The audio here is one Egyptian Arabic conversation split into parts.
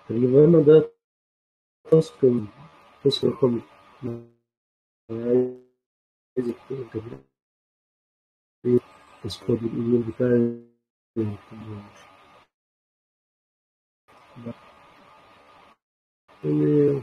تقريبا ده تاسك تاسك رقم عايزك تقريبا تسكود الايميل بتاعي يعني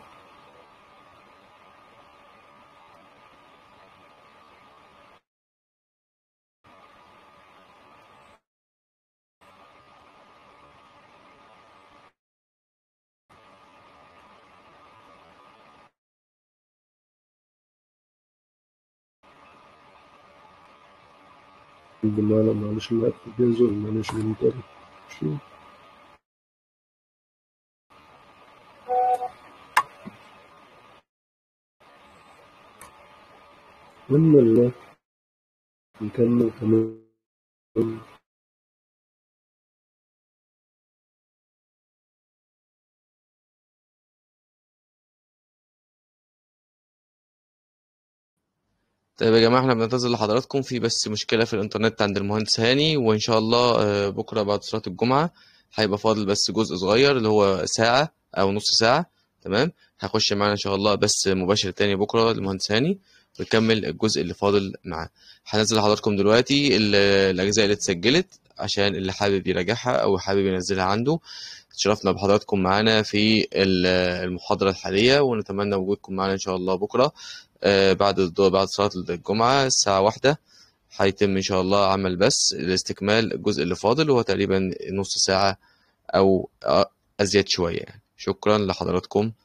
ما- معلش الوقت بينزل معلش بنتقل شو لما ال- نكمل كمان طيب يا جماعة احنا بننتظر لحضراتكم في بس مشكلة في الإنترنت عند المهندس هاني وإن شاء الله آه، بكرة بعد صلاة الجمعة هيبقى فاضل بس جزء صغير اللي هو ساعة أو نص ساعة تمام هيخش معانا إن شاء الله بس مباشر تاني بكرة المهندس هاني ويكمل الجزء اللي فاضل معاه هنزل لحضراتكم دلوقتي ال- الأجزاء اللي اتسجلت عشان اللي حابب يراجعها أو حابب ينزلها عنده شرفنا بحضراتكم معانا في ال- المحاضرة الحالية ونتمنى وجودكم معانا إن شاء الله بكرة آه، بعد الضوء بعد صلاة الجمعة الساعة واحدة هيتم إن شاء الله عمل بس لاستكمال الجزء اللي فاضل وهو تقريبا نص ساعة أو آه، أزيد شوية يعني شكرا لحضراتكم